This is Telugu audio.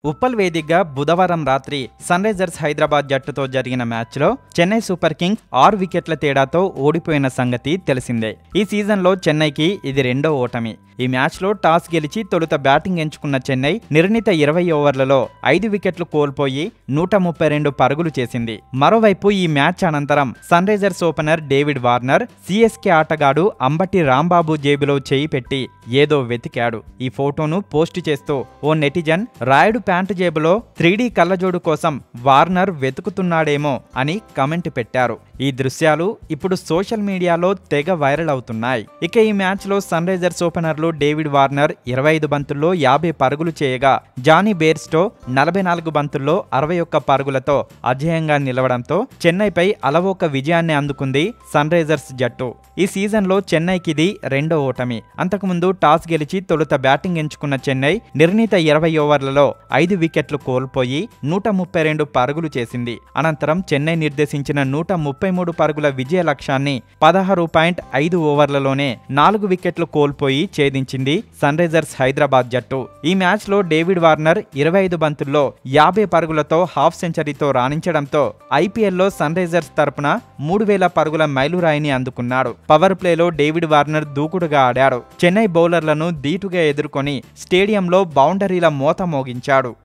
ఉప్పల్ వేదికగా బుధవారం రాత్రి సన్ రైజర్స్ హైదరాబాద్ జట్టుతో జరిగిన మ్యాచ్లో చెన్నై సూపర్ కింగ్స్ ఆరు వికెట్ల తేడాతో ఓడిపోయిన సంగతి తెలిసిందే ఈ సీజన్లో చెన్నైకి ఇది రెండో ఓటమి ఈ మ్యాచ్లో టాస్ గెలిచి తొలుత బ్యాటింగ్ ఎంచుకున్న చెన్నై నిర్ణీత ఇరవై ఓవర్లలో ఐదు వికెట్లు కోల్పోయి నూట ముప్పై రెండు పరుగులు చేసింది మరోవైపు ఈ మ్యాచ్ అనంతరం Sunrisers opener David Warner CSK ఆటగాడు అంబటి రాంబాబు జేబులో చేయి పెట్టి ఏదో వెతికాడు ఈ ఫోటోను పోస్ట్ చేస్తూ ఓ నెటిజన్ రాయుడు ప్యాంటు జేబులో త్రీడీ కళ్ళజోడు కోసం వార్నర్ వెతుకుతున్నాడేమో అని కమెంట్ పెట్టారు ఈ దృశ్యాలు ఇప్పుడు సోషల్ మీడియాలో తెగ వైరల్ అవుతున్నాయి ఇక ఈ మ్యాచ్లో సన్ రైజర్స్ ఓపెనర్లు డేవిడ్ వార్నర్ ఇరవై ఐదు బంతుల్లో యాభై పరుగులు చేయగా జానీ బేర్స్టో నలభై నాలుగు బంతుల్లో అరవై ఒక్క పరుగులతో అజేయంగా నిలవడంతో చెన్నైపై అలవోక విజయాన్ని అందుకుంది సన్ రైజర్స్ జట్టు ఈ సీజన్లో చెన్నైకి ఇది రెండో ఓటమి అంతకుముందు టాస్ గెలిచి తొలుత బ్యాటింగ్ ఎంచుకున్న చెన్నై నిర్ణీత ఇరవై ఓవర్లలో ఐదు వికెట్లు కోల్పోయి నూట ముప్పై రెండు పరుగులు చేసింది అనంతరం చెన్నై నిర్దేశించిన నూట ముప్పై మూడు పరుగుల విజయ లక్ష్యాన్ని పదహారు పాయింట్ ఐదు ఓవర్లలోనే నాలుగు వికెట్లు కోల్పోయి ఛేదించింది సన్ రైజర్స్ హైదరాబాద్ జట్టు ఈ మ్యాచ్లో డేవిడ్ వార్నర్ ఇరవై ఐదు బంతుల్లో యాభై పరుగులతో హాఫ్ సెంచరీతో రాణించడంతో ఐపీఎల్లో సన్ రైజర్స్ తరపున మూడు వేల పరుగుల మైలురాయిని అందుకున్నాడు పవర్ ప్లేలో డేవిడ్ వార్నర్ దూకుడుగా ఆడాడు చెన్నై బౌలర్లను ధీటుగా ఎదుర్కొని స్టేడియంలో బౌండరీల మోత మోగించాడు